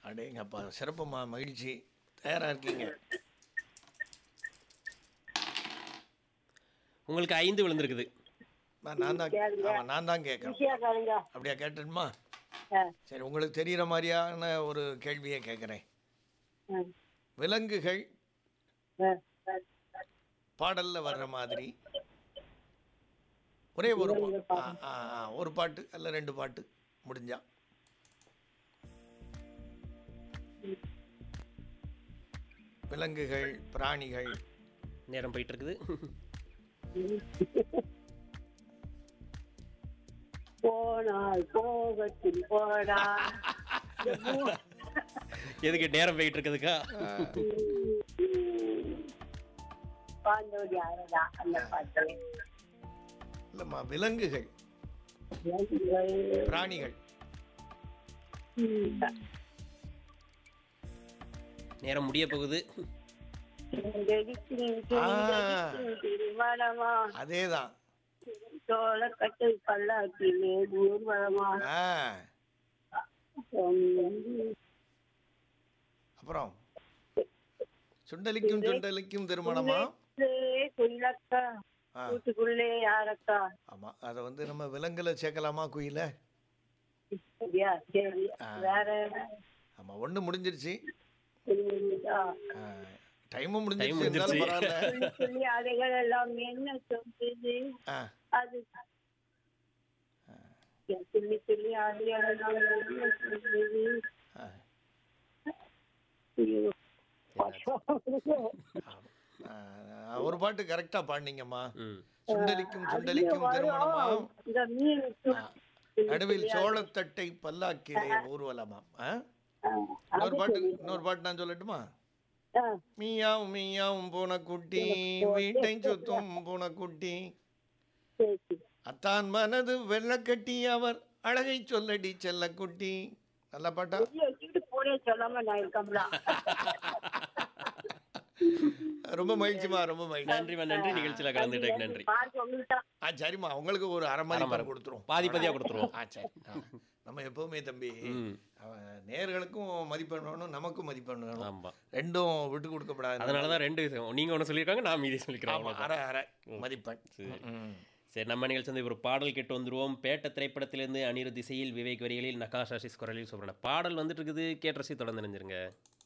அடேங்கப்பா சிறப்புமா மகிழ்ச்சி தயாராக இருக்கீங்க உங்களுக்கு ஐந்து விழுந்திருக்குது அம்மா, நான் தான் ஆமாம் நான் தான் கேட்குறேன் ஈஸியா கேளுங்க அப்படியா கேட்டுமா ஆ, சரி உங்களுக்கு தெரிகிற மாதிரியான ஒரு கேள்வியை கேட்குறேன் ஆ, விலங்குகள் ஆ. பாடலில் வர்ற மாதிரி ஒரே ஒரு பா- ஆ, ஆ, ஆ, ஒரு பாட்டு அல்ல ரெண்டு பாட்டு முடிஞ்சா விலங்குகள் பிராணிகள் நேரம் போயிட்டு இருக்குது போனால் போகத்தில் போடா இந்த பூ- எதுக்கு நேரம் போயிட்டு இருக்குதுக்கா பாண்டோடி அழகா அந்த பாட்டு இல்லைம்மா விலங்குகள் பிராணிகள் ம். நேரம் முடிய போகுது வெடிக்கும் ஆ. வெடிக்கும் திருமணமா அதே தான் சோழ கட்டு பல்லாக்கிலே ஊர்வலமா ஆ அப்புறம் சுண்டலிக்கும் சுண்டலிக்கும் திருமணமா குயிலக்கா ஆ வீட்டுக்குள்ளே யாரக்கா ஆமாம் அதை வந்து நம்ம விலங்குல சேர்க்கலாமா குயில சரியா சரி ஆ. வேற ஆமாம் ஒன்று முடிஞ்சிருச்சு புரியுதா? டைமும் Time முடிஞ்சிருச்சு முடிஞ்சிருச்சு. இருந்தாலும் பரவாயில்ல சொல்லி சொல்லி அதைகள் எல்லாம் என்ன சொல்றது ஆ அது சொல்லி சொல்லி அதைகள் எல்லாம் என்ன சொல்றது ஆ ஐயோ. ஆ, ஒரு பாட்டு கரெக்டாக பாடினீங்கம்மா ம் சுண்டலிக்கும் அதுலயே சுண்டலிக்கும் திருமணமா வரும். இந்த மீன் ஆ. நடுவில் சோளத்தட்டை பல்லாக்கிலே ஊர்வலமாம் ஆ இன்னொரு பாட்டு இன்னொரு பாட்டு நான் சொல்லட்டுமா ஆ, மீயாவும் மீயாவும் பூனைக்குட்டி வீட்டை சுத்தும் பூனைக்குட்டி சரி, சரி. அத்தான் மனது வெள்ளக்கட்டி அவர் அழகை சொல்லடி செல்லக்குட்டி நல்ல பாட்டா வெளிய வச்சுக்கிட்டு போனே சொல்லாம நான் இருக்கம்ல ரொம்ப மகிழ்ச்சிமா ரொம்ப மகிழ்ச்சி நன்றிமா நன்றி நிகழ்ச்சியில் கலந்துட்டேன் நன்றி பார்த்து உங்களுக்கு தான் ஆ சரிம்மா உங்களுக்கு ஒரு அரை மதிப்பெண் கொடுத்துருவோம் பாதி பாதியாக கொடுத்துருவோம் ஆ சரி ஆ. நம்ம எப்பவுமே தம்பி ம் அவன் நேர்களுக்கும் மதிப்பெண் வேணும் நமக்கும் மதிப்பெண் வேணும் ஆமாம் ரெண்டும் விட்டு கொடுக்கப்படாது அதனால தான் ரெண்டு நீங்கள் ஒன்று சொல்லியிருக்காங்க நான் மீதி சொல்லிக்கிறேன் ஆமா, அவ்வளவுதான். அரை அரை மதிப்பெண் ம். சரி நம்ம நிகழ்ச்சி வந்து ஒரு பாடல் கேட்டு வந்துருவோம் பேட்ட திரைப்படத்திலிருந்து அனிரு திசையில் விவேக் வரிகளில் நகாஷ் ஆஷிஸ் குரலில் சொல்கிறேன் பாடல் வந்துட்டு இருக்குது கேட்டு ரசி தொடர்ந்து நினைஞ்சிருங்க